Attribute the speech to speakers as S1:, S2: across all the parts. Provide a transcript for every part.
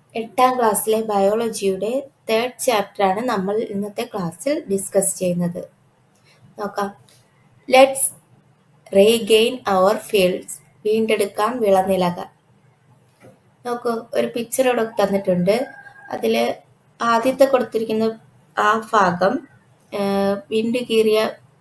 S1: എട്ടാം ക്ലാസ്സിലെ ബയോളജിയുടെ തേർഡ് ചാപ്റ്ററാണ് നമ്മൾ ഇന്നത്തെ ക്ലാസ്സിൽ ഡിസ്കസ് ചെയ്യുന്നത് നോക്കാം ലെറ്റ്സ് റീഗെയിൻ അവർ ഫീൽഡ്സ് വീണ്ടെടുക്കാൻ വിളനിലകൾ നോക്കൂ ഒരു പിക്ചർ ഇവിടെ തന്നിട്ടുണ്ട് അതിൽ ആദ്യത്തെ കൊടുത്തിരിക്കുന്ന ആ ഭാഗം വിണ്ട് കീറിയ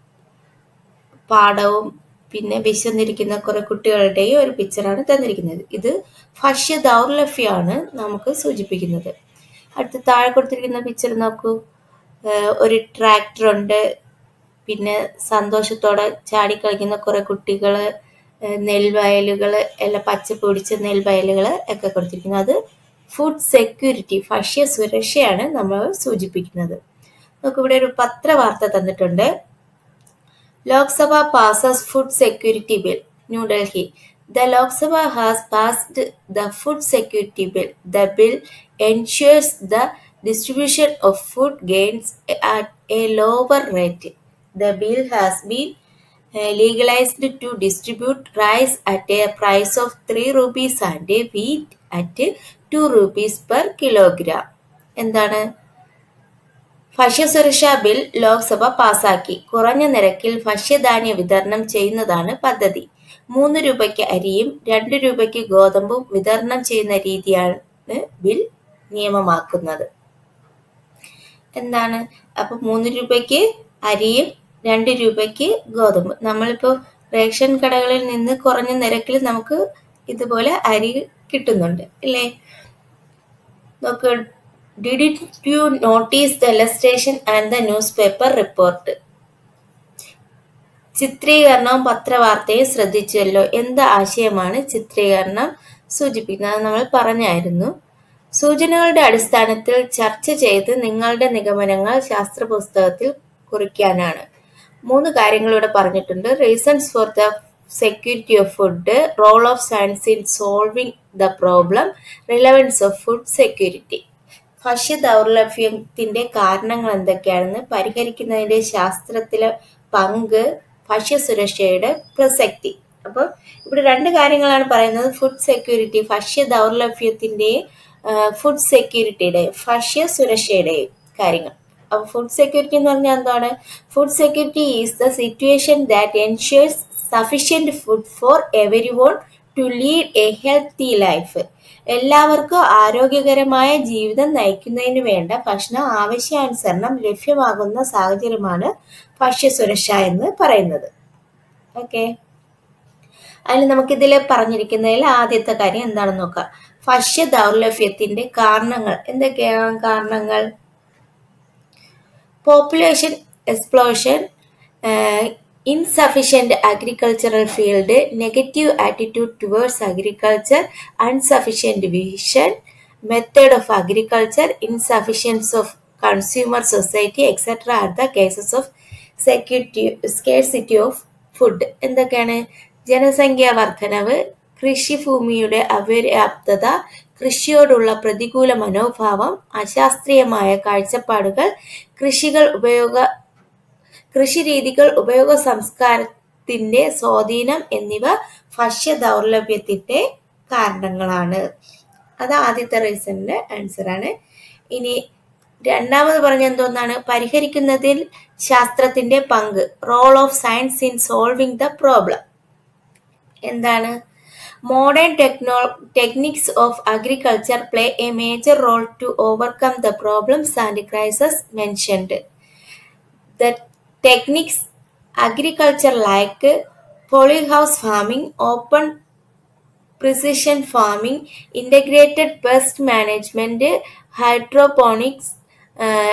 S1: പാടവും പിന്നെ വിശന്നിരിക്കുന്ന കുറെ കുട്ടികളുടെയും ഒരു പിക്ചറാണ് തന്നിരിക്കുന്നത് ഇത് ഭക്ഷ്യ ദൗർലഭ്യമാണ് നമുക്ക് സൂചിപ്പിക്കുന്നത് അടുത്ത് താഴെ കൊടുത്തിരിക്കുന്ന പിക്ചർ നോക്കൂ ഒരു ട്രാക്ടർ ഉണ്ട് പിന്നെ സന്തോഷത്തോടെ ചാടിക്കളിക്കുന്ന കുറെ കുട്ടികൾ നെൽവയലുകൾ എല്ലാം പച്ചപ്പ് പിടിച്ച നെൽവയലുകൾ ഒക്കെ കൊടുത്തിരിക്കുന്നത് അത് ഫുഡ് സെക്യൂരിറ്റി ഭക്ഷ്യ സുരക്ഷയാണ് നമ്മൾ സൂചിപ്പിക്കുന്നത് നമുക്ക് ഇവിടെ ഒരു പത്രവാർത്ത തന്നിട്ടുണ്ട് Lok Sabha passes food security bill new delhi the lok sabha has passed the food security bill the bill ensures the distribution of food gains at a lower rate the bill has been uh, legalized to distribute rice at a price of 3 rupees and wheat at 2 rupees per kilogram എന്താണ് ഭക്ഷ്യസുരക്ഷാ bill Lok Sabha പാസാക്കി കുറഞ്ഞ നിരക്കിൽ ഭക്ഷ്യധാന്യ വിതരണം ചെയ്യുന്നതാണ് പദ്ധതി മൂന്ന് രൂപയ്ക്ക് അരിയും രണ്ട് രൂപയ്ക്ക് ഗോതമ്പും വിതരണം ചെയ്യുന്ന രീതിയാണ് ബിൽ നിയമമാക്കുന്നത് എന്താണ് അപ്പൊ മൂന്ന് രൂപയ്ക്ക് അരിയും രണ്ട് രൂപയ്ക്ക് ഗോതമ്പ് നമ്മളിപ്പോ റേഷൻ കടകളിൽ നിന്ന് കുറഞ്ഞ നിരക്കിൽ നമുക്ക് ഇതുപോലെ അരി കിട്ടുന്നുണ്ട് അല്ലേ നോക്ക് Did you notice the illustration and the newspaper report? ചിത്രീകരണവും പത്രവാർത്തയും ശ്രദ്ധിച്ചുവല്ലോ എന്ത് ആശയമാണ് ചിത്രീകരണം സൂചിപ്പിക്കുന്നത് നമ്മൾ പറഞ്ഞായിരുന്നു സൂചനകളുടെ അടിസ്ഥാനത്തിൽ ചർച്ച ചെയ്ത് നിങ്ങളുടെ നിഗമനങ്ങൾ ശാസ്ത്ര പുസ്തകത്തിൽ കുറിക്കാനാണ് മൂന്ന് കാര്യങ്ങൾ ഇവിടെ പറഞ്ഞിട്ടുണ്ട് reasons for the security of food role of science in solving the problem relevance of food security ഭക്ഷ്യ ദൗർലഭ്യത്തിന്റെ കാരണങ്ങൾ എന്തൊക്കെയാണെന്ന് പരിഹരിക്കുന്നതിന്റെ ശാസ്ത്രത്തിലെ പങ്ക് ഭക്ഷ്യസുരക്ഷയുടെ പ്രസക്തി അപ്പൊ ഇവിടെ രണ്ട് കാര്യങ്ങളാണ് പറയുന്നത് ഫുഡ് സെക്യൂരിറ്റി ഭക്ഷ്യ ദൗർലഭ്യത്തിന്റെയും ഫുഡ് സെക്യൂരിറ്റിയുടെയും ഭക്ഷ്യ സുരക്ഷയുടെയും കാര്യങ്ങൾ അപ്പൊ ഫുഡ് സെക്യൂരിറ്റി എന്ന് പറഞ്ഞാൽ എന്താണ് food security is the situation that ensures sufficient food for everyone to lead a healthy life എല്ലാവർക്കും ആരോഗ്യകരമായ ജീവിതം നയിക്കുന്നതിന് വേണ്ട ഭക്ഷണം ആവശ്യാനുസരണം ലഭ്യമാകുന്ന സാഹചര്യമാണ് ഭക്ഷ്യസുരക്ഷ എന്ന് പറയുന്നത് ഓക്കെ അതിൽ നമുക്കിതിൽ പറഞ്ഞിരിക്കുന്നതിൽ ആദ്യത്തെ കാര്യം എന്താണെന്ന് നോക്കാം ഭക്ഷ്യ ദൗർലഭ്യത്തിന്റെ കാരണങ്ങൾ എന്തൊക്കെയാണ് കാരണങ്ങൾ population explosion insufficient agricultural field, negative attitude towards agriculture, insufficient vision, method of agriculture, insufficiency of consumer society, etc. are the cases of security, scarcity of food. എന്തൊക്കെയാണ് ജനസംഖ്യാ വർധനവ് കൃഷിഭൂമിയുടെ അപര്യാപ്തത കൃഷിയോടുള്ള പ്രതികൂല മനോഭാവം അശാസ്ത്രീയമായ കാഴ്ചപ്പാടുകൾ കൃഷികൾ ഉപയോഗ കൃഷിരീതികൾ ഉപയോഗ സംസ്കാരത്തിന്റെ സ്വാധീനം എന്നിവ ഭക്ഷ്യ ദൗർലഭ്യത്തിന്റെ കാരണങ്ങളാണ് അത് ആദ്യത്തെ റീസണിന്റെ ആൻസർ ആണ് ഇനി രണ്ടാമത് പറഞ്ഞ എന്തോന്നാണ് പരിഹരിക്കുന്നതിൽ ശാസ്ത്രത്തിന്റെ പങ്ക് role of science in solving the problem എന്താണ് modern techno techniques of agriculture play a major role to overcome the problems and crises mentioned the techniques agriculture like polyhouse farming open precision farming integrated pest management hydroponics uh,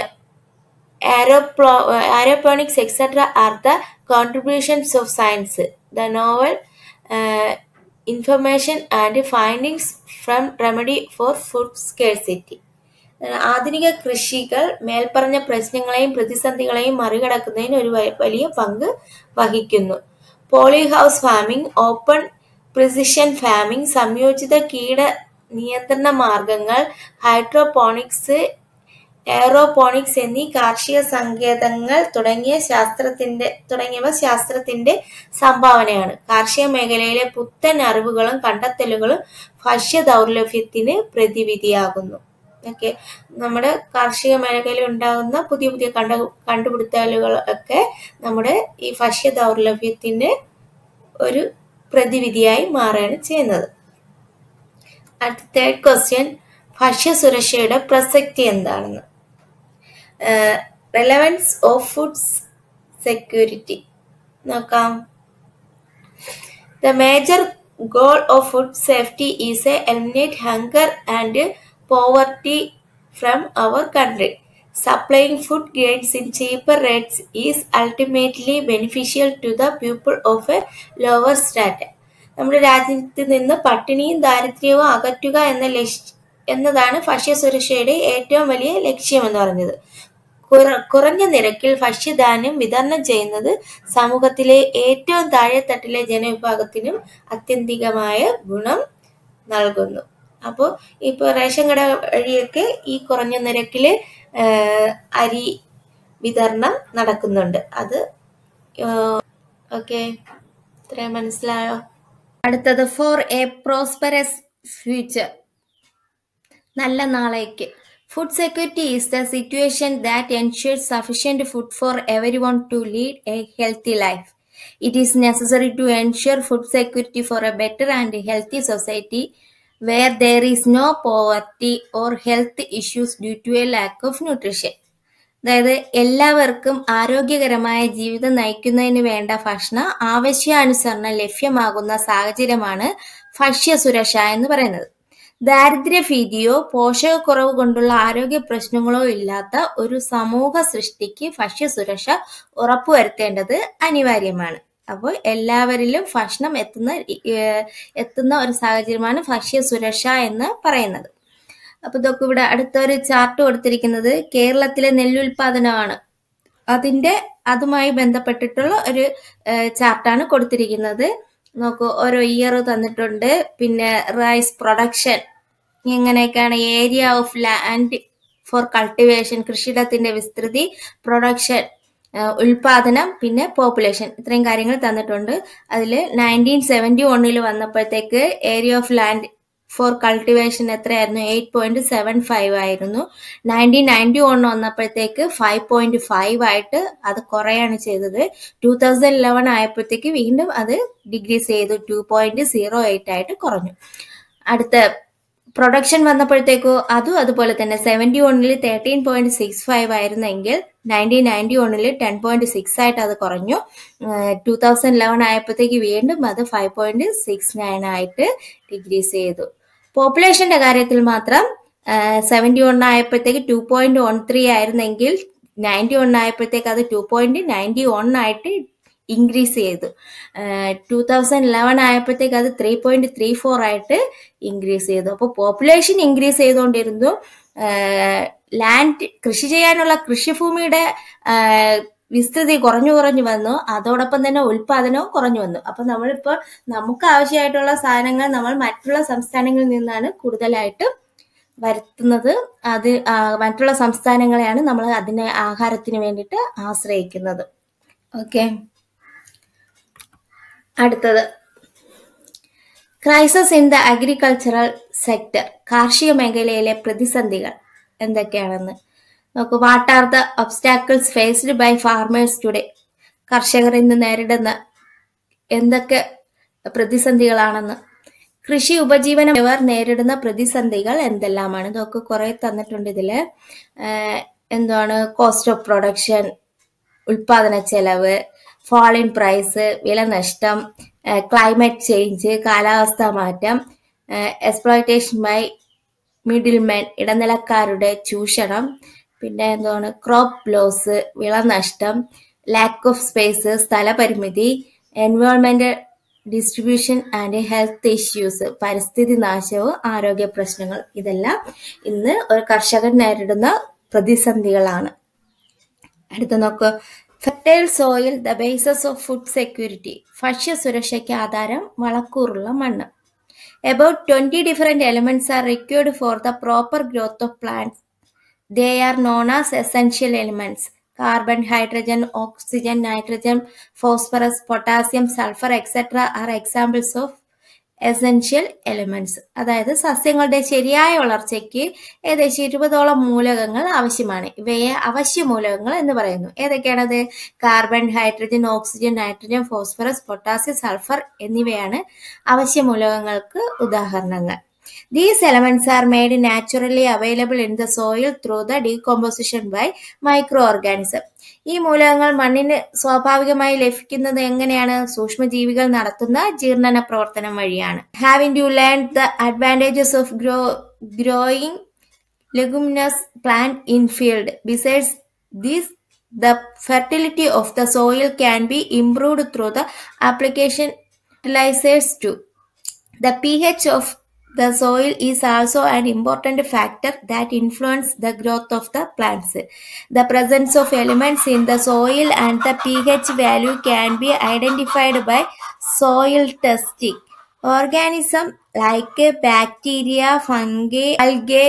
S1: aeroponics etc are the contributions of science the novel uh, information and findings from remedy for food scarcity ആധുനിക കൃഷികൾ മേൽപ്പറഞ്ഞ പ്രശ്നങ്ങളെയും പ്രതിസന്ധികളെയും മറികടക്കുന്നതിന് ഒരു വലിയ പങ്ക് വഹിക്കുന്നു polyhouse farming open precision farming സംയോജിത കീട നിയന്ത്രണ മാർഗങ്ങൾ ഹൈഡ്രോപോണിക്സ് എയറോപോണിക്സ് എന്നീ കാർഷിക സങ്കേതങ്ങൾ തുടങ്ങിയ ശാസ്ത്രത്തിന്റെ തുടങ്ങിയവ ശാസ്ത്രത്തിന്റെ സംഭാവനയാണ് കാർഷിക മേഖലയിലെ പുത്തൻ അറിവുകളും കണ്ടെത്തലുകളും ഭക്ഷ്യ ദൗർലഭ്യത്തിന് പ്രതിവിധിയാകുന്നു ഓക്കെ നമ്മുടെ കാർഷിക മേഖലയിൽ ഉണ്ടാകുന്ന പുതിയ പുതിയ കണ്ട കണ്ടുപിടുത്തലുകൾ ഒക്കെ നമ്മുടെ ഈ ഭക്ഷ്യ ദൗർലഭ്യത്തിന് ഒരു പ്രതിവിധിയായി മാറുകയാണ് ചെയ്യുന്നത് അടുത്ത തേർഡ് ക്വസ്റ്റ്യൻ ഭക്ഷ്യസുരക്ഷയുടെ പ്രസക്തി എന്താണെന്ന് റെലവൻസ് ഓഫ് ഫുഡ് സെക്യൂരിറ്റി നോക്കാം the major goal of food safety is a eliminate hunger and poverty from our country Supplying food grains in cheaper rates is ultimately beneficial to the people of a lower strata. നമ്മുടെ രാജ്യത്ത് നിന്ന് പട്ടിണിയും ദാരിദ്ര്യവും അകറ്റുക എന്ന ലക്ഷ്യ എന്നതാണ് ഭക്ഷ്യസുരക്ഷയുടെ ഏറ്റവും വലിയ ലക്ഷ്യമെന്ന് പറഞ്ഞത് കുറ കുറഞ്ഞ നിരക്കിൽ ഭക്ഷ്യധാന്യം വിതരണം ചെയ്യുന്നത് സമൂഹത്തിലെ ഏറ്റവും താഴെത്തട്ടിലെ ജനവിഭാഗത്തിനും അത്യന്തികമായ ഗുണം നൽകുന്നു അപ്പോൾ ഇപ്പോൾ റേഷൻ കട വഴിയൊക്കെ ഈ കുറഞ്ഞ നിരക്കിൽ അരി വിതരണം നടക്കുന്നുണ്ട് അത് ഓക്കെ ഇത്രയും മനസ്സിലായോ അടുത്തത് ഫോർ എ പ്രോസ്പെറസ് ഫ്യൂച്ചർ നല്ല നാളേക്ക് food security is the situation that ensures sufficient food for everyone to lead a healthy life It is necessary to ensure food security for a better and healthy society where there is no poverty or health issues due to a lack of nutrition. അതായത് എല്ലാവർക്കും ആരോഗ്യകരമായ ജീവിതം നയിക്കുന്നതിന് വേണ്ട ഭക്ഷണം ആവശ്യാനുസരണം ലഭ്യമാകുന്ന സാഹചര്യമാണ് ഭക്ഷ്യസുരക്ഷ എന്ന് പറയുന്നത് ദാരിദ്ര്യഭീതിയോ പോഷകക്കുറവ് കൊണ്ടുള്ള ആരോഗ്യ പ്രശ്നങ്ങളോ ഇല്ലാത്ത ഒരു സമൂഹ സൃഷ്ടിക്ക് ഭക്ഷ്യസുരക്ഷ ഉറപ്പുവരുത്തേണ്ടത് അനിവാര്യമാണ് അപ്പോൾ എല്ലാവരിലും ഭക്ഷണം എത്തുന്ന എത്തുന്ന ഒരു സാഹചര്യമാണ് ഭക്ഷ്യസുരക്ഷ എന്ന് പറയുന്നത് അപ്പൊ ഇതൊക്കെ ഇവിടെ അടുത്തൊരു ചാർട്ട് കൊടുത്തിരിക്കുന്നത് കേരളത്തിലെ നെല്ലുൽപാദനമാണ് അതിന്റെ അതുമായി ബന്ധപ്പെട്ടിട്ടുള്ള ഒരു ചാർട്ടാണ് കൊടുത്തിരിക്കുന്നത് നോക്കൂ ഓരോ ഇയർ തന്നിട്ടുണ്ട് പിന്നെ റൈസ് പ്രൊഡക്ഷൻ എങ്ങനെയൊക്കെയാണ് area of land for cultivation കൃഷിയിടത്തിന്റെ വിസ്തൃതി പ്രൊഡക്ഷൻ ഉൽപാദനം പിന്നെ പോപ്പുലേഷൻ ഇത്രയും കാര്യങ്ങൾ തന്നിട്ടുണ്ട് അതിൽ നയൻറ്റീൻ സെവൻറ്റി വണ്ണിൽ വന്നപ്പോഴത്തേക്ക് area of land for cultivation എത്രയായിരുന്നു എയ്റ്റ് പോയിന്റ് സെവൻ ഫൈവ് ആയിരുന്നു നയൻറ്റീൻ നയൻറ്റി വൺ വന്നപ്പോഴത്തേക്ക് ഫൈവ് പോയിന്റ് ഫൈവ് ആയിട്ട് അത് കുറയാണ് ചെയ്തത് ടൂ തൗസൻഡ് ഇലവൻ ആയപ്പോഴത്തേക്ക് വീണ്ടും അത് ഡിഗ്രീസ് ചെയ്തു ടു പോയിന്റ് സീറോ എയ്റ്റ് ആയിട്ട് കുറഞ്ഞു അടുത്ത പ്രൊഡക്ഷൻ വന്നപ്പോഴത്തേക്കോ അതും അതുപോലെ തന്നെ സെവൻറ്റി വണ്ണിൽ തേർട്ടീൻ പോയിന്റ് സിക്സ് ഫൈവ് ആയിരുന്നെങ്കിൽ നയൻറ്റീൻ നയൻറ്റി വണ്ണിൽ ടെൻ പോയിന്റ് സിക്സ് ആയിട്ട് അത് കുറഞ്ഞു ടൂ തൗസൻഡ് ഇലവൻ ആയപ്പോഴത്തേക്ക് വീണ്ടും അത് ഫൈവ് പോയിന്റ് സിക്സ് നയൻ ആയിട്ട് ഡിഗ്രീസ് ചെയ്തു പോപ്പുലേഷന്റെ കാര്യത്തിൽ മാത്രം സെവൻറ്റി വൺ ആയപ്പോഴത്തേക്ക് ടു പോയിന്റ് വൺ ത്രീ ആയിരുന്നെങ്കിൽ നയൻറ്റി വൺ ആയപ്പോഴത്തേക്ക് അത് ടു പോയിന്റ് നയൻറ്റി വൺ ആയിട്ട് ഇൻക്രീസ് ചെയ്തു ടൂ തൗസൻഡ് ഇലവൻ ആയപ്പോഴത്തേക്ക് അത് ത്രീ പോയിന്റ് ത്രീ ഫോർ ആയിട്ട് ഇൻക്രീസ് ചെയ്തു അപ്പോൾ പോപ്പുലേഷൻ ഇൻക്രീസ് ചെയ്തുകൊണ്ടിരുന്നു ലാൻഡ് കൃഷി ചെയ്യാനുള്ള കൃഷിഭൂമിയുടെ വിസ്തൃതി കുറഞ്ഞു കുറഞ്ഞു വന്നു അതോടൊപ്പം തന്നെ ഉൽപാദനവും കുറഞ്ഞു വന്നു അപ്പൊ നമ്മളിപ്പോൾ നമുക്ക് ആവശ്യമായിട്ടുള്ള സാധനങ്ങൾ നമ്മൾ മറ്റുള്ള സംസ്ഥാനങ്ങളിൽ നിന്നാണ് കൂടുതലായിട്ട് വരുത്തുന്നത് അത് മറ്റുള്ള സംസ്ഥാനങ്ങളെയാണ് നമ്മൾ അതിനെ ആഹാരത്തിന് വേണ്ടിയിട്ട് ആശ്രയിക്കുന്നത് ഓക്കെ അടുത്തത് crisis in the agricultural sector കാർഷിക മേഖലയിലെ പ്രതിസന്ധികൾ എന്തൊക്കെയാണെന്ന് നോക്കൂ what are the obstacles faced by farmers today കർഷകർ ഇന്ന് നേരിടുന്ന എന്തൊക്കെ പ്രതിസന്ധികളാണെന്ന് കൃഷി ഉപജീവനം ഇവർ നേരിടുന്ന പ്രതിസന്ധികൾ എന്തെല്ലാമാണ് ഇതൊക്കെ കുറെ തന്നിട്ടുണ്ട് ഇതില് എന്താണ് കോസ്റ്റ് ഓഫ് പ്രൊഡക്ഷൻ ഉൽപാദന ചെലവ് ഫാൾ ഇൻ പ്രൈസ് വിലനഷ്ടം ക്ലൈമറ്റ് ചേഞ്ച് കാലാവസ്ഥാ മാറ്റം എക്സ്പ്ലോയിറ്റേഷൻ ബൈ മിഡിൽമെൻ ഇടനിലക്കാരുടെ ചൂഷണം പിന്നെ എന്താണ് ക്രോപ്പ് ലോസ് വിളനഷ്ടം ലാക്ക് ഓഫ് സ്പേസ് സ്ഥലപരിമിതി എൻവയോൺമെന്റൽ ഡിസ്ട്രിബ്യൂഷൻ ആൻഡ് ഹെൽത്ത് ഇഷ്യൂസ് പരിസ്ഥിതി നാശവും ആരോഗ്യ പ്രശ്നങ്ങൾ ഇതെല്ലാം ഇന്ന് ഒരു കർഷകൻ നേരിടുന്ന പ്രതിസന്ധികളാണ് അടുത്ത നോക്കൂ fertile soil the bases of food security ഭക്ഷ്യസുരക്ഷയ്ക്ക് ആധാരം വളക്കൂറുള്ള മണ്ണ് About 20 different elements are required for the proper growth of plants. they are known as essential elements. Carbon, hydrogen, oxygen, nitrogen, phosphorus, potassium, sulfur, etc. are examples of essential elements അതായത് സസ്യങ്ങളുടെ ശരിയായ വളർച്ചയ്ക്ക് ഏകദേശം ഇരുപതോളം മൂലകങ്ങൾ ആവശ്യമാണ് ഇവയെ അവശ്യ മൂലകങ്ങൾ എന്ന് പറയുന്നു ഏതൊക്കെയാണത് carbon hydrogen oxygen nitrogen phosphorus potassium sulphur എന്നിവയാണ് അവശ്യ മൂലകങ്ങൾക്ക് ഉദാഹരണങ്ങൾ These elements are made naturally available in the soil through the decomposition by microorganism. ഈ മൂലകങ്ങൾ മണ്ണിന് സ്വാഭാവികമായി ലഭിക്കുന്നത് എങ്ങനെയാണ് സൂക്ഷ്മജീവികൾ നടത്തുന്ന ജീർണന പ്രവർത്തനം വഴിയാണ് having to learn the advantages of grow growing leguminous plant in field. Besides this, the fertility of the soil can be improved through the application fertilizers too. The pH of the soil is also an important factor that influence the growth of the plants. The presence of elements in the soil and the pH value can be identified by soil testing. Organisms like bacteria, fungi, algae,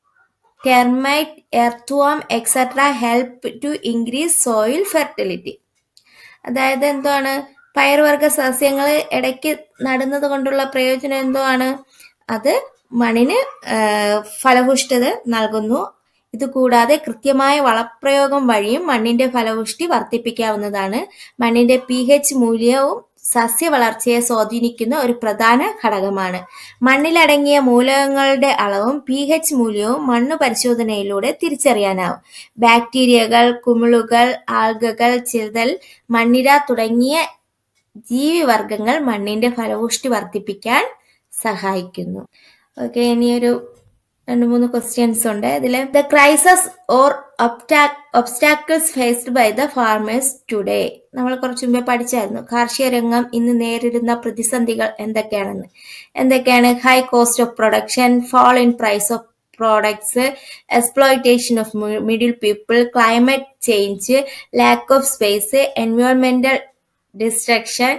S1: termite, earthworm, etc. help to increase soil fertility. അതായത് എന്താണ് പയർവർഗ സസ്യങ്ങൾ ഇടയ്ക്ക് നടുന്നത് കൊണ്ടുള്ള പ്രയോജനം എന്തോ ആണ് അത് മണ്ണിന് ആ, ഫലപുഷ്ടത നൽകുന്നു ഇത് കൂടാതെ കൃത്യമായ വളപ്രയോഗം വഴിയും മണ്ണിന്റെ ഫലപുഷ്ടി വർദ്ധിപ്പിക്കാവുന്നതാണ് മണ്ണിന്റെ പി എച്ച് മൂല്യവും സസ്യ വളർച്ചയെ സ്വാധീനിക്കുന്ന ഒരു പ്രധാന ഘടകമാണ് മണ്ണിലടങ്ങിയ മൂലകങ്ങളുടെ അളവും പി എച്ച് മൂല്യവും മണ്ണ് പരിശോധനയിലൂടെ തിരിച്ചറിയാനാവും ബാക്ടീരിയകൾ കുമിളുകൾ ആൽഗകൾ ചിതൽ മണ്ണിര തുടങ്ങിയ ജീവിവർഗങ്ങൾ മണ്ണിന്റെ ഫലപുഷ്ടി വർദ്ധിപ്പിക്കാൻ സഹായിക്കുന്നു ഓക്കെ ഇനിയൊരു രണ്ട് മൂന്ന് ക്വസ്റ്റ്യൻസ് ഉണ്ട് ഇതിൽ the crises or obstacles faced by the farmers today നമ്മൾ കുറച്ചു മുമ്പേ പഠിച്ചായിരുന്നു കാർഷിക രംഗം ഇന്ന് നേരിടുന്ന പ്രതിസന്ധികൾ എന്തൊക്കെയാണെന്ന് എന്തൊക്കെയാണ് high cost of production fall in price of products exploitation of middle people climate change lack of space എൻവയോൺമെന്റൽ destruction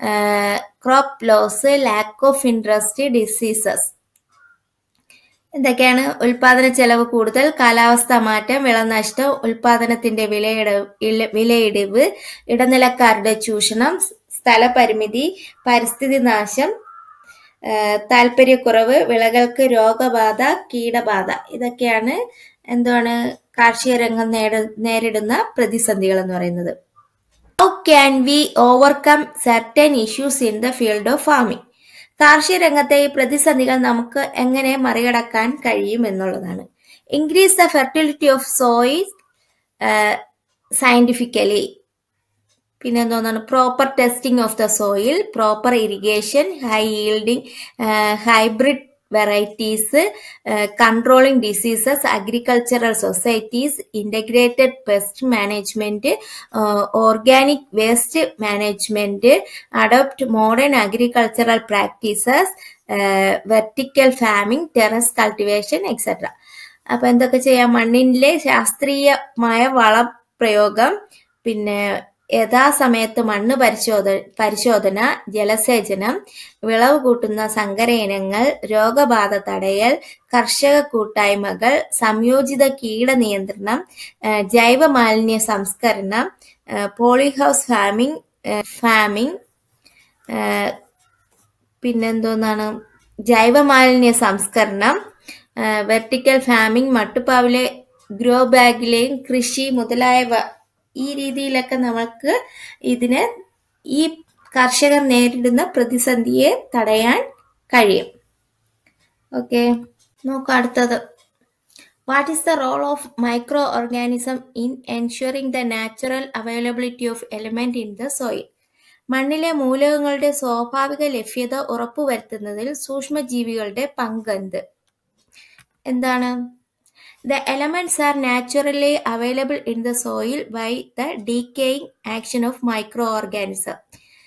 S1: crop loss lack of interest diseases എന്തൊക്കെയാണ് ഉൽപാദന ചെലവ് കൂടുതൽ കാലാവസ്ഥാ മാറ്റം വിളനഷ്ടം ഉൽപാദനത്തിന്റെ വിലയിട ഇല- വിലയിടിവ് ഇടനിലക്കാരുടെ ചൂഷണം സ്ഥലപരിമിതി പരിസ്ഥിതി നാശം ആ, താല്പര്യക്കുറവ് വിളകൾക്ക് രോഗബാധ കീടബാധ ഇതൊക്കെയാണ് എന്താണ് കാർഷിക രംഗം നേട- നേരിടുന്ന പ്രതിസന്ധികൾ എന്ന് പറയുന്നത് how can we overcome certain issues in the field of farming കാർഷിക രംഗത്തെ ഈ പ്രതിസന്ധികൾ നമുക്ക് എങ്ങനെ മറികടക്കാൻ കഴിയും എന്നുള്ളതാണ് increase the fertility of soil scientifically പിന്നെ എന്തോന്നാണ് proper testing of the soil proper irrigation high yielding hybrid varieties controlling diseases agricultural societies integrated pest management organic waste management adopt modern agricultural practices vertical farming terrace cultivation etcetera അപ്പൊ എന്തൊക്കെ ചെയ്യാം മണ്ണിലെ ശാസ്ത്രീയമായ വളപ്രയോഗം പിന്നെ യഥാസമയത്ത് മണ്ണ് പരിശോധന പരിശോധന ജലസേചനം വിളവ് കൂട്ടുന്ന സങ്കര ഇനങ്ങൾ രോഗബാധ തടയൽ കർഷക കൂട്ടായ്മകൾ സംയോജിത കീട നിയന്ത്രണം ആ, ജൈവ മാലിന്യ സംസ്കരണം ആ, പോളിഹൗസ് ഫാമിംഗ് ആ, ഫാമിംഗ് ആ, പിന്നെന്തോന്നാണ് ജൈവ മാലിന്യ സംസ്കരണം വെർട്ടിക്കൽ ഫാമിംഗ് മട്ടുപ്പാവിലെ ഗ്രോ ബാഗിലെയും കൃഷി മുതലായവ ഈ രീതിയിലൊക്കെ നമുക്ക് ഇതിന് ഈ കർഷകർ നേരിടുന്ന പ്രതിസന്ധിയെ തടയാൻ കഴിയും ഓക്കെ നോക്കാം അടുത്തത് what is the role of micro organism in ensuring the natural availability of element in the soil മണ്ണിലെ മൂലകങ്ങളുടെ സ്വാഭാവിക ലഭ്യത ഉറപ്പുവരുത്തുന്നതിൽ സൂക്ഷ്മജീവികളുടെ പങ്കെന്ത് എന്താണ് the elements are naturally available in the soil by the decaying action of micro organism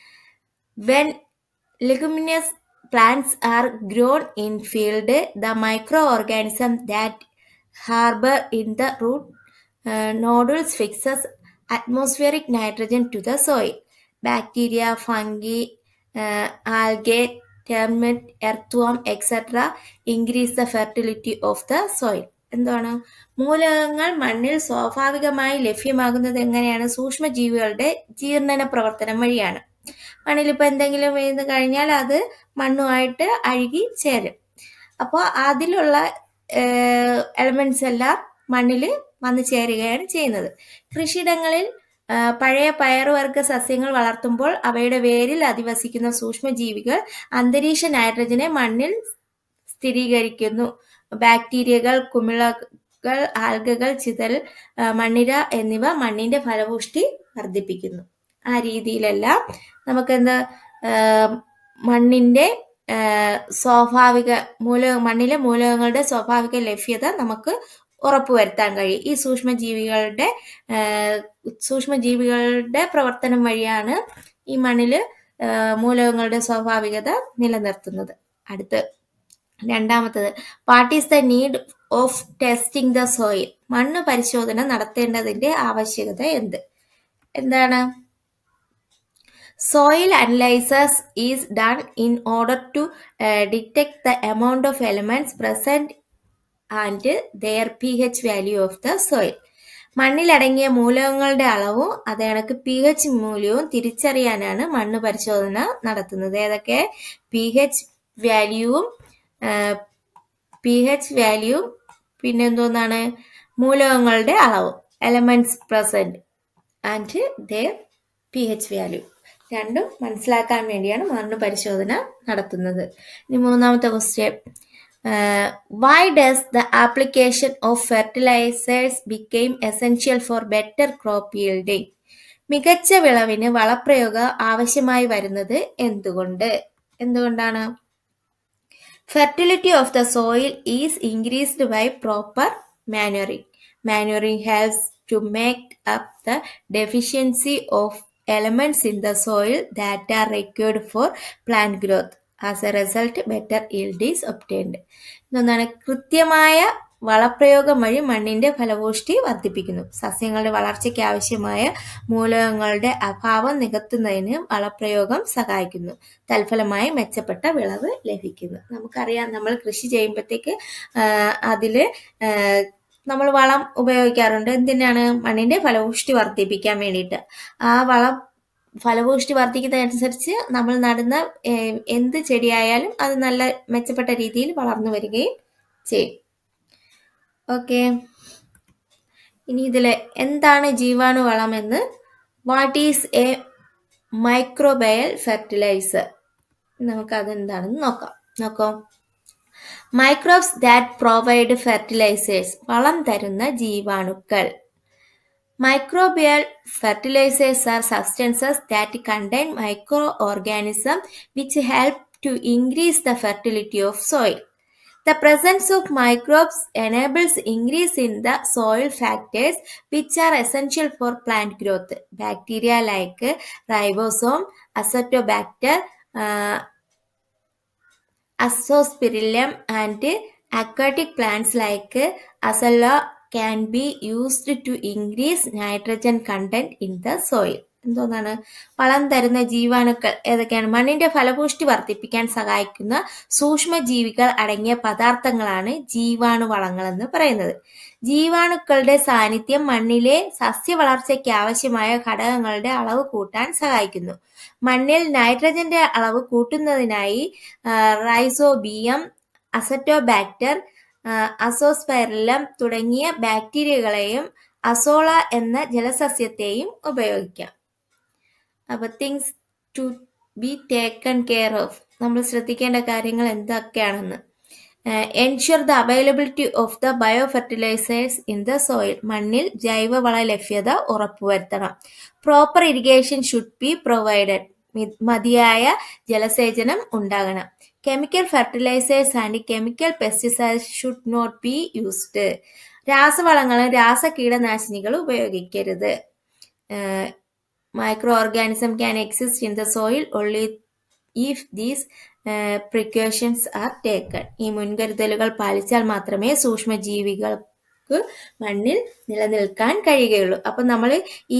S1: when leguminous plants are grown in field the microorganism that harbor in the root uh, nodules fixes atmospheric nitrogen to the soil bacteria fungi uh, algae termite earthworm etc increase the fertility of the soil എന്താണ് മൂലകങ്ങൾ മണ്ണിൽ സ്വാഭാവികമായി ലഭ്യമാകുന്നത് എങ്ങനെയാണ് സൂക്ഷ്മജീവികളുടെ ജീർണന പ്രവർത്തനം വഴിയാണ് മണ്ണിൽ ഇപ്പൊ എന്തെങ്കിലും വീണ് കഴിഞ്ഞാൽ അത് മണ്ണുമായിട്ട് അഴുകി ചേരും അപ്പോൾ അതിലുള്ള എലമെന്റ്സ് എല്ലാം മണ്ണിൽ വന്നു ചേരുകയാണ് ചെയ്യുന്നത് കൃഷിയിടങ്ങളിൽ ആ, പഴയ പയറുവർഗ സസ്യങ്ങൾ വളർത്തുമ്പോൾ അവയുടെ വേരിൽ അധിവസിക്കുന്ന സൂക്ഷ്മജീവികൾ അന്തരീക്ഷ നൈട്രജനെ മണ്ണിൽ സ്ഥിരീകരിക്കുന്നു ബാക്ടീരിയകൾ കുമിളകൾ ആൽഗകൾ ചിതൽ ആ, മണ്ണിര എന്നിവ മണ്ണിന്റെ ഫലപുഷ്ടി വർദ്ധിപ്പിക്കുന്നു ആ രീതിയിലെല്ലാം നമുക്കെന്താ ആ, മണ്ണിന്റെ ആ, സ്വാഭാവിക മൂല മണ്ണിലെ മൂലകങ്ങളുടെ സ്വാഭാവിക ലഭ്യത നമുക്ക് ഉറപ്പുവരുത്താൻ കഴിയും ഈ സൂക്ഷ്മജീവികളുടെ ആ, സൂക്ഷ്മജീവികളുടെ പ്രവർത്തനം വഴിയാണ് ഈ മണ്ണില് ആ, മൂലകങ്ങളുടെ സ്വാഭാവികത നിലനിർത്തുന്നത് അടുത്ത് രണ്ടാമത്തത് what is the need of testing the soil മണ്ണ് പരിശോധന നടത്തേണ്ടതിന്റെ ആവശ്യകത എന്ത് എന്താണ് Soil analysis is done in order to uh, detect the amount of elements present and their pH value of the soil. മണ്ണിലടങ്ങിയ മൂലകങ്ങളുടെ അളവും അതേ കണക്ക് പി എച്ച് മൂല്യവും തിരിച്ചറിയാനാണ് മണ്ണ് പരിശോധന നടത്തുന്നത് ഏതൊക്കെ പി എച്ച് വാല്യൂവും പി എച്ച് വാല്യൂവും പിന്നെ എന്തോന്നാണ് മൂലകങ്ങളുടെ അളവും elements present and their P H value രണ്ടും മനസ്സിലാക്കാൻ വേണ്ടിയാണ് മണ്ണ് പരിശോധന നടത്തുന്നത് ഇനി മൂന്നാമത്തെ question why does the application of fertilizers became essential for better crop yielding മികച്ച വിളവിന് വളപ്രയോഗം ആവശ്യമായി വരുന്നത് എന്തുകൊണ്ട് എന്തുകൊണ്ടാണ് Fertility of the soil is increased by proper manuring. Manuring helps to make up the deficiency of elements in the soil that are required for plant growth. As a result, better yield is obtained. ഇതൊന്നാണ് കൃത്യമായ വളപ്രയോഗം വഴി മണ്ണിന്റെ ഫലപുഷ്ടി വർദ്ധിപ്പിക്കുന്നു സസ്യങ്ങളുടെ വളർച്ചയ്ക്ക് ആവശ്യമായ മൂലകങ്ങളുടെ അഭാവം നികത്തുന്നതിന് വളപ്രയോഗം സഹായിക്കുന്നു തൽഫലമായി മെച്ചപ്പെട്ട വിളവ് ലഭിക്കുന്നു നമുക്കറിയാം നമ്മൾ കൃഷി ചെയ്യുമ്പോഴത്തേക്ക് അതില് നമ്മൾ വളം ഉപയോഗിക്കാറുണ്ട് എന്തിനാണ് മണ്ണിന്റെ ഫലപുഷ്ടി വർദ്ധിപ്പിക്കാൻ വേണ്ടിയിട്ട് ആ വളം ഫലപുഷ്ടി വർദ്ധിക്കുന്നതനുസരിച്ച് നമ്മൾ നടുന്ന ഏഹ്, എന്ത് ചെടിയായാലും അത് നല്ല മെച്ചപ്പെട്ട രീതിയിൽ വളർന്നു വരികയും ചെയ്യും ഓക്കെ ഇനി ഇതില് എന്താണ് ജീവാണു വളം എന്ന് what is a microbial fertilizer നമുക്ക് അതെന്താണെന്ന് നോക്കാം നോക്കാം മൈക്രോബ്സ് ദാറ്റ് പ്രൊവൈഡ് ഫെർട്ടിലൈസേഴ്സ് വളം തരുന്ന ജീവാണുക്കൾ Microbial fertilizers are substances that contain microorganisms which help to increase the fertility of soil. The presence of microbes enables increase in the soil factors which are essential for plant growth. Bacteria like ribosome, acetobacter, uh, Azospirillum and aquatic plants like Acella can be used to increase nitrogen content in the soil. എന്തോന്നാണ് വളം തരുന്ന ജീവാണുക്കൾ ഏതൊക്കെയാണ് മണ്ണിന്റെ ഫലപുഷ്ടി വർദ്ധിപ്പിക്കാൻ സഹായിക്കുന്ന സൂക്ഷ്മജീവികൾ അടങ്ങിയ പദാർത്ഥങ്ങളാണ് ജീവാണു വളങ്ങൾ എന്ന് പറയുന്നത് ജീവാണുക്കളുടെ സാന്നിധ്യം മണ്ണിലെ സസ്യവളർച്ചയ്ക്ക് ആവശ്യമായ ഘടകങ്ങളുടെ അളവ് കൂട്ടാൻ സഹായിക്കുന്നു മണ്ണിൽ നൈട്രജന്റെ അളവ് കൂട്ടുന്നതിനായി ആ, റൈസോബിയം അസറ്റോബാക്ടർ ആ, അസോസ്പൈറിലം തുടങ്ങിയ ബാക്ടീരിയകളെയും അസോള എന്ന ജലസസ്യത്തെയും ഉപയോഗിക്കാം അപ്പൊ things to be taken care of നമ്മൾ ശ്രദ്ധിക്കേണ്ട കാര്യങ്ങൾ എന്തൊക്കെയാണെന്ന് ensure the availability of the bio fertilizers in the soil മണ്ണിൽ ജൈവവള ലഭ്യത ഉറപ്പുവരുത്തണം proper irrigation should be provided മതിയായ ജലസേചനം ഉണ്ടാകണം chemical fertilizers and chemical pesticides should not be used രാസവളങ്ങളും രാസ കീടനാശിനികളും ഉപയോഗിക്കരുത് micro organism can exist in the soil only if these precautions are taken ഈ മുൻകരുതലുകൾ പാലിച്ചാൽ മാത്രമേ സൂക്ഷ്മജീവികൾക്ക് മണ്ണിൽ നിലനിൽക്കാൻ കഴിയുകയുള്ളൂ അപ്പൊ നമ്മൾ ഈ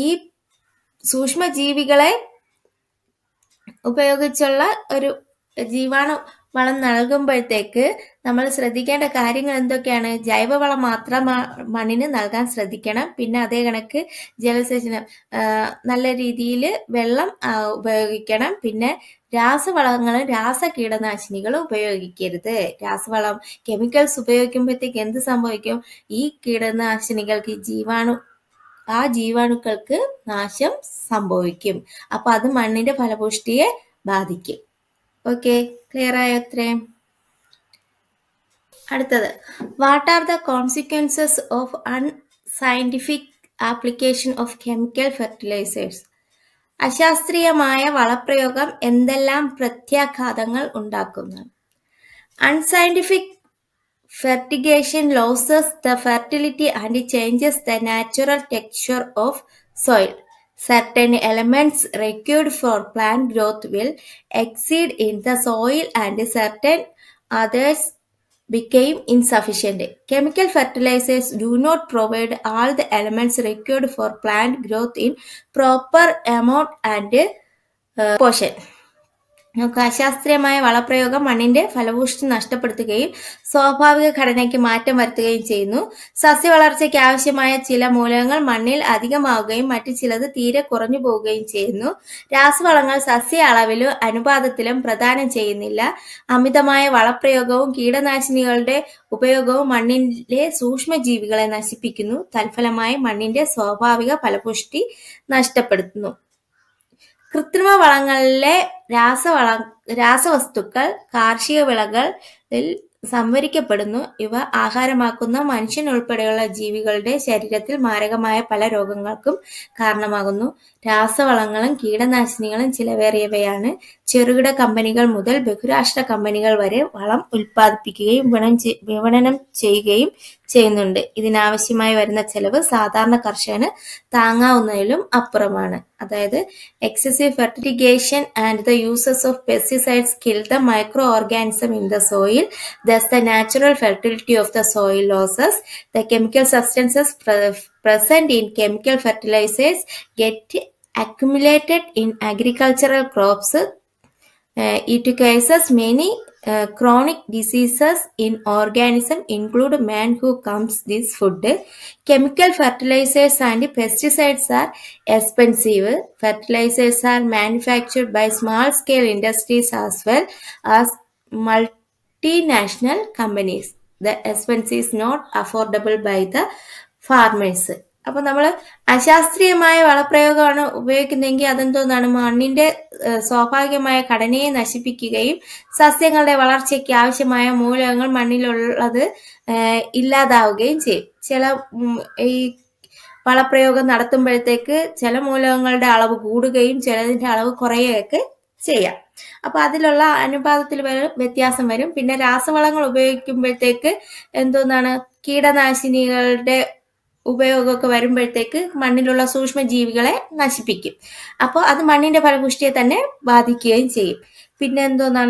S1: സൂക്ഷ്മജീവികളെ ഉപയോഗിച്ചുള്ള ഒരു ജീവാണു വളം നൽകുമ്പോഴത്തേക്ക് നമ്മൾ ശ്രദ്ധിക്കേണ്ട കാര്യങ്ങൾ എന്തൊക്കെയാണ് ജൈവവളം മാത്രം മ- മണ്ണിന് നൽകാൻ ശ്രദ്ധിക്കണം പിന്നെ അതേ കണക്ക് ജലസേചനം ആ, നല്ല രീതിയിൽ വെള്ളം ആ, ഉപയോഗിക്കണം പിന്നെ രാസവളങ്ങളും രാസ കീടനാശിനികളും ഉപയോഗിക്കരുത് രാസവളം കെമിക്കൽസ് ഉപയോഗിക്കുമ്പോഴത്തേക്ക് എന്ത് സംഭവിക്കും ഈ കീടനാശിനികൾക്ക് ഈ ജീവാണു ആ ജീവാണുക്കൾക്ക് നാശം സംഭവിക്കും അപ്പൊ അത് മണ്ണിന്റെ ഫലപുഷ്ടിയെ ബാധിക്കും ഓക്കെ ക്ലിയർ ആയോ അത്രയും അടുത്തത് what are the consequences of unscientific application of chemical fertilizers അശാസ്ത്രീയമായ വളപ്രയോഗം എന്തെല്ലാം പ്രത്യാഘാതങ്ങൾ ഉണ്ടാക്കുന്നു unscientific fertigation loses the fertility and changes the natural texture of soil. Certain elements required for plant growth will exceed in the soil and certain others became insufficient. Chemical fertilizers do not provide all the elements required for plant growth in proper amount and uh, portion. നമുക്ക് അശാസ്ത്രീയമായ വളപ്രയോഗം മണ്ണിന്റെ ഫലപുഷ്ടി നഷ്ടപ്പെടുത്തുകയും സ്വാഭാവിക ഘടനയ്ക്ക് മാറ്റം വരുത്തുകയും ചെയ്യുന്നു സസ്യവളർച്ചയ്ക്ക് ആവശ്യമായ ചില മൂലകങ്ങൾ മണ്ണിൽ അധികമാവുകയും മറ്റു ചിലത് തീരെ കുറഞ്ഞു പോവുകയും ചെയ്യുന്നു രാസവളങ്ങൾ സസ്യ അളവിലും അനുപാതത്തിലും പ്രദാനം ചെയ്യുന്നില്ല അമിതമായ വളപ്രയോഗവും കീടനാശിനികളുടെ ഉപയോഗവും മണ്ണിലെ സൂക്ഷ്മജീവികളെ നശിപ്പിക്കുന്നു തൽഫലമായി മണ്ണിന്റെ സ്വാഭാവിക ഫലപുഷ്ടി നഷ്ടപ്പെടുത്തുന്നു കൃത്രിമ വളങ്ങളിലെ രാസവള രാസവസ്തുക്കൾ കാർഷിക വിളകളിൽ സംഭരിക്കപ്പെടുന്നു ഇവ ആഹാരമാക്കുന്ന മനുഷ്യൻ ഉൾപ്പെടെയുള്ള ജീവികളുടെ ശരീരത്തിൽ മാരകമായ പല രോഗങ്ങൾക്കും കാരണമാകുന്നു രാസവളങ്ങളും കീടനാശിനികളും ചിലവേറിയവയാണ് ചെറുകിട കമ്പനികൾ മുതൽ ബഹുരാഷ്ട്ര കമ്പനികൾ വരെ വളം ഉൽപ്പാദിപ്പിക്കുകയും വിപണനം ചെ- വിപണനം ചെയ്യുകയും ചെയ്യുന്നുണ്ട് ഇതിനാവശ്യമായി വരുന്ന ചെലവ് സാധാരണ കർഷകന് താങ്ങാവുന്നതിലും അപ്പുറമാണ് അതായത് excessive fertigation and the uses of pesticides kill the micro organism in the soil thus the natural fertility of the soil losses the chemical substances present in chemical fertilizers get accumulated in agricultural crops uh, it causes many uh, chronic diseases in organism include man who comes this food chemical fertilizers and pesticides are expensive fertilizers are manufactured by small scale industries as well as multinational companies the expense is not affordable by the farmers അപ്പൊ നമ്മൾ അശാസ്ത്രീയമായ വളപ്രയോഗമാണ് ഉപയോഗിക്കുന്നതെങ്കിൽ അതെന്തോന്നാണ് മണ്ണിന്റെ ഏഹ്, സ്വാഭാവികമായ ഘടനയെ നശിപ്പിക്കുകയും സസ്യങ്ങളുടെ വളർച്ചയ്ക്ക് ആവശ്യമായ മൂലകങ്ങൾ മണ്ണിലുള്ളത് ഏഹ്, ഇല്ലാതാവുകയും ചെയ്യും ചില ഉം, ഈ വളപ്രയോഗം നടത്തുമ്പോഴത്തേക്ക് ചില മൂലകങ്ങളുടെ അളവ് കൂടുകയും ചിലതിന്റെ അളവ് കുറയുകയൊക്കെ ചെയ്യാം അപ്പൊ അതിലുള്ള അനുപാതത്തിൽ വരും വ്യത്യാസം വരും പിന്നെ രാസവളങ്ങൾ ഉപയോഗിക്കുമ്പോഴത്തേക്ക് എന്തോന്നാണ് കീടനാശിനികളുടെ ഉപയോഗമൊക്കെ വരുമ്പോഴത്തേക്ക് മണ്ണിലുള്ള സൂക്ഷ്മജീവികളെ നശിപ്പിക്കും അപ്പോൾ അത് മണ്ണിന്റെ ഫലപുഷ്ടിയെ തന്നെ ബാധിക്കുകയും ചെയ്യും പിന്നെ എന്തോന്നാണ്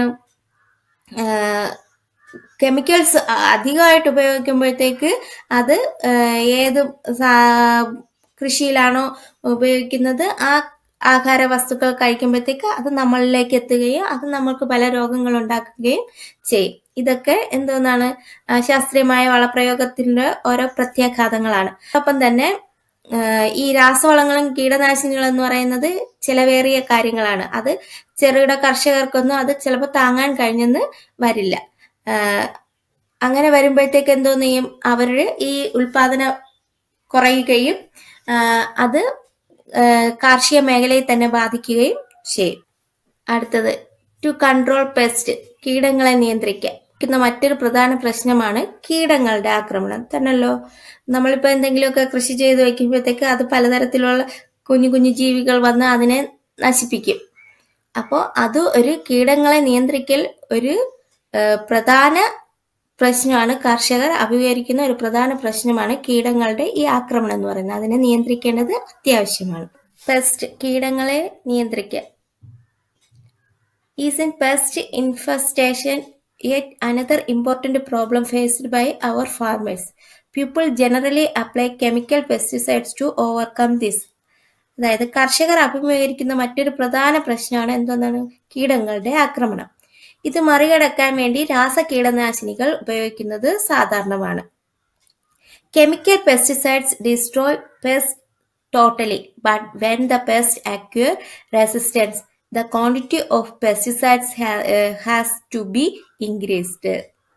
S1: കെമിക്കൽസ് അധികമായിട്ട് ഉപയോഗിക്കുമ്പോഴത്തേക്ക് അത് ആഹ് ഏത് സാ- കൃഷിയിലാണോ ഉപയോഗിക്കുന്നത് ആ ആഹാര വസ്തുക്കൾ കഴിക്കുമ്പോഴത്തേക്ക് അത് നമ്മളിലേക്ക് എത്തുകയും അത് നമ്മൾക്ക് പല രോഗങ്ങൾ ഉണ്ടാക്കുകയും ചെയ്യും ഇതൊക്കെ എന്തോന്നാണ് ആ, ശാസ്ത്രീയമായ വളപ്രയോഗത്തിന്റെ ഓരോ പ്രത്യാഘാതങ്ങളാണ് ഒപ്പം തന്നെ ആഹ് ഈ രാസവളങ്ങളും കീടനാശിനികളും എന്ന് പറയുന്നത് ചിലവേറിയ കാര്യങ്ങളാണ് അത് ചെറുകിട കർഷകർക്കൊന്നും അത് ചിലപ്പോൾ താങ്ങാൻ കഴിഞ്ഞെന്ന് വരില്ല ആഹ് അങ്ങനെ വരുമ്പോഴത്തേക്ക് എന്തോന്ന് ചെയ്യും അവർ ഈ ഉൽപാദനം കുറയുകയും ആഹ് അത് ആഹ് കാർഷിക മേഖലയെ തന്നെ ബാധിക്കുകയും ചെയ്യും അടുത്തത് ടു കൺട്രോൾ പെസ്റ്റ് കീടങ്ങളെ നിയന്ത്രിക്കാൻ ക്കുന്ന മറ്റൊരു പ്രധാന പ്രശ്നമാണ് കീടങ്ങളുടെ ആക്രമണം തന്നല്ലോ നമ്മളിപ്പോ എന്തെങ്കിലുമൊക്കെ കൃഷി ചെയ്ത് വെക്കുമ്പോഴത്തേക്ക് അത് പലതരത്തിലുള്ള കുഞ്ഞു കുഞ്ഞു ജീവികൾ വന്ന് അതിനെ നശിപ്പിക്കും അപ്പോൾ അത് ഒരു കീടങ്ങളെ നിയന്ത്രിക്കൽ ഒരു ഏഹ്, പ്രധാന പ്രശ്നമാണ് കർഷകർ അഭിമുഖീകരിക്കുന്ന ഒരു പ്രധാന പ്രശ്നമാണ് കീടങ്ങളുടെ ഈ ആക്രമണം എന്ന് പറയുന്നത് അതിനെ നിയന്ത്രിക്കേണ്ടത് അത്യാവശ്യമാണ് പെസ്റ്റ് കീടങ്ങളെ നിയന്ത്രിക്കുക is in pest infestation yet another important problem faced by our farmers. People generally apply chemical pesticides to overcome this. അതായത് കർഷകർ അഭിമുഖീകരിക്കുന്ന മറ്റൊരു പ്രധാന പ്രശ്നമാണ് എന്തെന്നാണ് കീടങ്ങളുടെ ആക്രമണം ഇത് മറികടക്കാൻ വേണ്ടി രാസ കീടനാശിനികൾ ഉപയോഗിക്കുന്നത് സാധാരണമാണ് Chemical pesticides destroy pests totally, but when the pests acquire resistance, the quantity of pesticides ha- uh, has to be increased.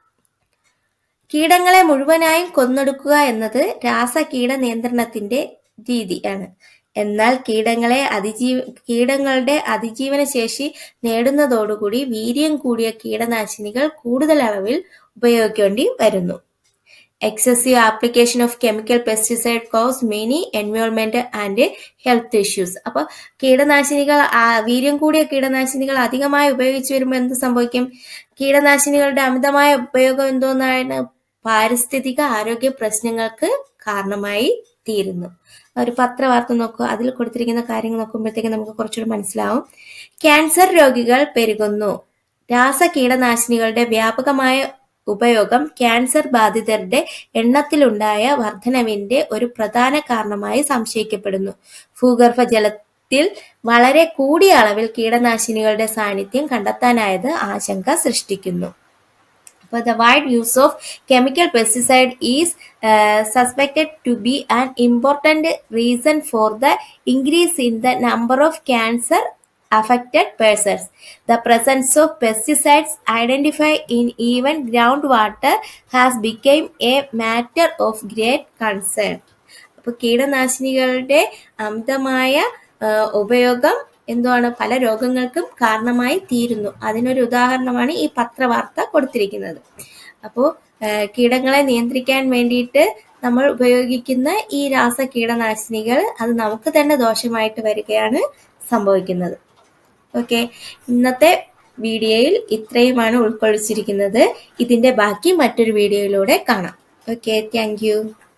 S1: കീടങ്ങളെ മുഴുവനായും കൊന്നൊടുക്കുക എന്നത് രാസകീട നിയന്ത്രണത്തിന്റെ രീതിയാണ് എന്നാൽ കീടങ്ങളെ അതിജീവ കീടങ്ങളുടെ അതിജീവന ശേഷി നേടുന്നതോടുകൂടി വീര്യം കൂടിയ കീടനാശിനികൾ കൂടുതൽ അളവിൽ ഉപയോഗിക്കേണ്ടി വരുന്നു excessive application of chemical pesticide cause many environmental and health issues അപ്പോൾ കീടനാശിനികൾ ആ- വീര്യം കൂടിയ കീടനാശിനികൾ അധികമായി ഉപയോഗിച്ചു വരുമ്പോൾ എന്ത് സംഭവിക്കും കീടനാശിനികളുടെ അമിതമായ ഉപയോഗം എന്തോന്നാണ് പാരിസ്ഥിതിക ആരോഗ്യ പ്രശ്നങ്ങൾക്ക് കാരണമായി തീരുന്നു ഒരു പത്രവാർത്ത നോക്കുക അതിൽ കൊടുത്തിരിക്കുന്ന കാര്യങ്ങൾ നോക്കുമ്പോഴത്തേക്ക് നമുക്ക് കുറച്ചുകൂടി മനസ്സിലാവും ക്യാൻസർ രോഗികൾ പെരുകുന്നു രാസ കീടനാശിനികളുടെ വ്യാപകമായ ഉപയോഗം ക്യാൻസർ ബാധിതരുടെ എണ്ണത്തിലുണ്ടായ വർധനവിന്റെ ഒരു പ്രധാന കാരണമായി സംശയിക്കപ്പെടുന്നു ഭൂഗർഭ ജലത്തിൽ വളരെ കൂടിയ അളവിൽ കീടനാശിനികളുടെ സാന്നിധ്യം കണ്ടെത്താനായത് ആശങ്ക സൃഷ്ടിക്കുന്നു But the wide use of chemical pesticide is uh, suspected to be an important reason for the increase in the number of cancer affected persons. The presence of pesticides identified in even groundwater has become a matter of great concern. അപ്പോൾ കീടനാശിനികളുടെ അമിതമായ ആ, ഉപയോഗം എന്താണ് പല രോഗങ്ങൾക്കും കാരണമായി തീരുന്നു അതിനൊരു ഉദാഹരണമാണ് ഈ പത്രവാർത്ത കൊടുത്തിരിക്കുന്നത് അപ്പോൾ കീടങ്ങളെ നിയന്ത്രിക്കാൻ വേണ്ടിയിട്ട് നമ്മൾ ഉപയോഗിക്കുന്ന ഈ രാസ കീടനാശിനികൾ അത് നമുക്ക് തന്നെ ദോഷമായിട്ട് വരികയാണ് സംഭവിക്കുന്നത് ഓക്കെ ഇന്നത്തെ വീഡിയോയിൽ ഇത്രയുമാണ് ഉൾക്കൊള്ളിച്ചിരിക്കുന്നത് ഇതിന്റെ ബാക്കി മറ്റൊരു വീഡിയോയിലൂടെ കാണാം ഓക്കെ താങ്ക്